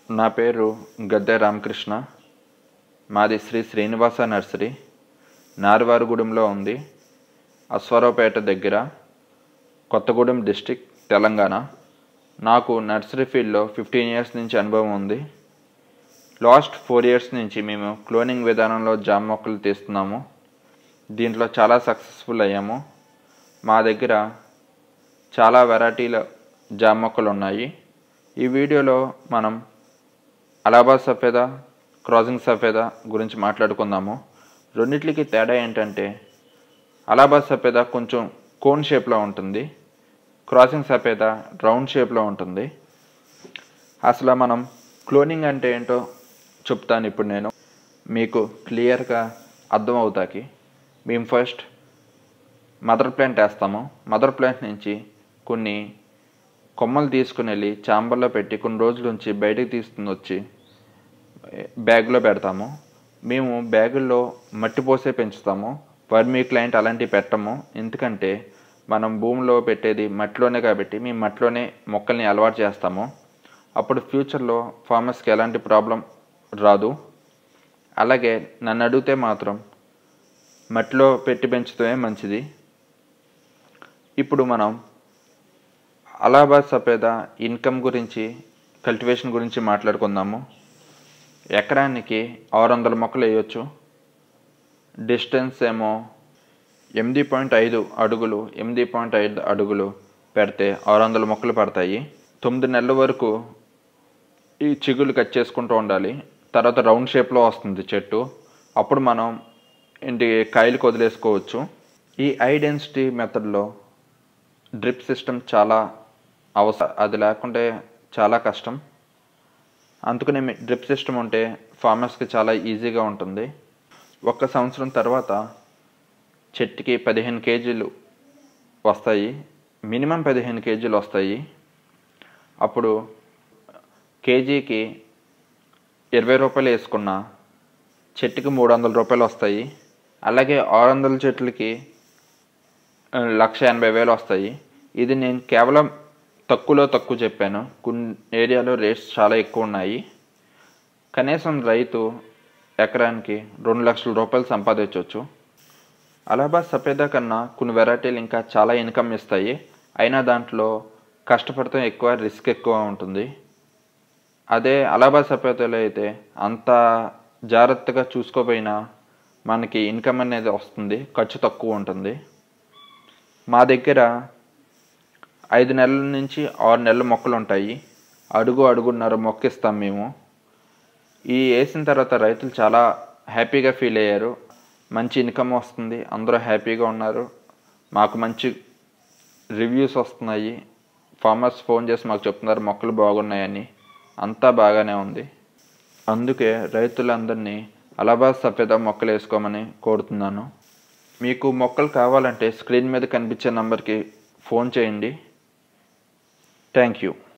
నా పేరు గద్దె రామకృష్ణ మాది శ్రీ శ్రీనివాస నర్సరీ నార్వారిగూడెంలో ఉంది అశ్వారావుపేట దగ్గర కొత్తగూడెం డిస్టిక్ తెలంగాణ నాకు నర్సరీ ఫీల్డ్లో ఫిఫ్టీన్ ఇయర్స్ నుంచి అనుభవం ఉంది లాస్ట్ ఫోర్ ఇయర్స్ నుంచి మేము క్లోనింగ్ విధానంలో జామ మొక్కలు తీస్తున్నాము దీంట్లో చాలా సక్సెస్ఫుల్ అయ్యాము మా దగ్గర చాలా వెరైటీల జామ మొక్కలు ఉన్నాయి ఈ వీడియోలో మనం అలహాబాద్ సఫేదా క్రాసింగ్ సఫేదా గురించి మాట్లాడుకుందాము రెండిట్లకి తేడా ఏంటంటే అలహాబాద్ సఫేదా కొంచెం కోన్ షేప్లో ఉంటుంది క్రాసింగ్ సఫేదా రౌండ్ షేప్లో ఉంటుంది అసలు మనం క్లోనింగ్ అంటే ఏంటో చెప్తాను ఇప్పుడు నేను మీకు క్లియర్గా అర్థమవుతాకి మేము ఫస్ట్ మదర్ ప్లాంట్ వేస్తాము మదర్ ప్లాంట్ నుంచి కొన్ని కొమ్మలు తీసుకుని వెళ్ళి చాంబర్లో పెట్టి కొన్ని రోజుల నుంచి బయటకు తీసుకుని వచ్చి బ్యాగ్లో పెడతాము మేము బ్యాగుల్లో మట్టి పోసే పెంచుతాము వర్మీ క్లయింట్ అలాంటివి పెట్టము ఎందుకంటే మనం భూమిలో పెట్టేది మట్టిలోనే కాబట్టి మేము మట్టిలోనే మొక్కల్ని అలవాటు చేస్తాము అప్పుడు ఫ్యూచర్లో ఫార్మర్స్కి ఎలాంటి ప్రాబ్లం రాదు అలాగే నన్ను అడిగితే మాత్రం మట్టిలో పెట్టి పెంచుతమే మంచిది ఇప్పుడు మనం అలహాబాద్ సఫేదా ఇన్కమ్ గురించి కల్టివేషన్ గురించి మాట్లాడుకుందాము ఎకరానికి ఆరు వందల మొక్కలు వేయొచ్చు డిస్టెన్స్ ఏమో ఎనిమిది పాయింట్ ఐదు అడుగులు ఎనిమిది పాయింట్ ఐదు అడుగులు పెడితే ఆరు వందల మొక్కలు పడతాయి తొమ్మిది నెలల వరకు ఈ చిగులు కట్ చేసుకుంటూ ఉండాలి తర్వాత రౌండ్ షేప్లో వస్తుంది చెట్టు అప్పుడు మనం ఇంటి కాయలు వదిలేసుకోవచ్చు ఈ ఐ డెన్సిటీ మెథడ్లో డ్రిప్ సిస్టమ్ చాలా అవసరం అది లేకుంటే చాలా కష్టం అందుకనే డ్రిప్ సిస్టమ్ ఉంటే ఫార్మర్స్కి చాలా ఈజీగా ఉంటుంది ఒక్క సంవత్సరం తర్వాత చెట్టుకి పదిహేను కేజీలు వస్తాయి మినిమం పదిహేను కేజీలు వస్తాయి అప్పుడు కేజీకి ఇరవై రూపాయలు వేసుకున్న చెట్టుకి మూడు వందల రూపాయలు వస్తాయి అలాగే ఆరు వందల చెట్లకి లక్ష ఎనభై వేలు వస్తాయి ఇది నేను కేవలం తక్కువలో తక్కువ చెప్పాను కొన్ని ఏరియాలో రేట్స్ చాలా ఎక్కువ ఉన్నాయి కనీసం రైతు ఎకరానికి రెండు లక్షల రూపాయలు సంపాదించవచ్చు అలహాబాద్ సఫేదా కన్నా కొన్ని వెరైటీలు ఇంకా చాలా ఇన్కమ్ ఇస్తాయి అయినా దాంట్లో కష్టపడటం ఎక్కువ రిస్క్ ఎక్కువ ఉంటుంది అదే అలహాబాద్ సఫేదాలో అయితే అంత జాగ్రత్తగా చూసుకోపోయినా మనకి ఇన్కమ్ అనేది వస్తుంది ఖర్చు తక్కువ ఉంటుంది మా దగ్గర ఐదు నెలల నుంచి ఆరు నెలల మొక్కలు ఉంటాయి అడుగు అడుగున్నర మొక్క ఇస్తాం మేము ఈ వేసిన తర్వాత రైతులు చాలా హ్యాపీగా ఫీల్ అయ్యారు మంచి ఇన్కమ్ వస్తుంది అందరూ హ్యాపీగా ఉన్నారు మాకు మంచి రివ్యూస్ వస్తున్నాయి ఫార్మర్స్ ఫోన్ చేసి మాకు చెప్తున్నారు మొక్కలు బాగున్నాయని అంతా బాగానే ఉంది అందుకే రైతులందరినీ అలహాబాద్ సఫేదా మొక్కలు వేసుకోమని కోరుతున్నాను మీకు మొక్కలు కావాలంటే స్క్రీన్ మీద కనిపించే నంబర్కి ఫోన్ చేయండి థ్యాంక్ యూ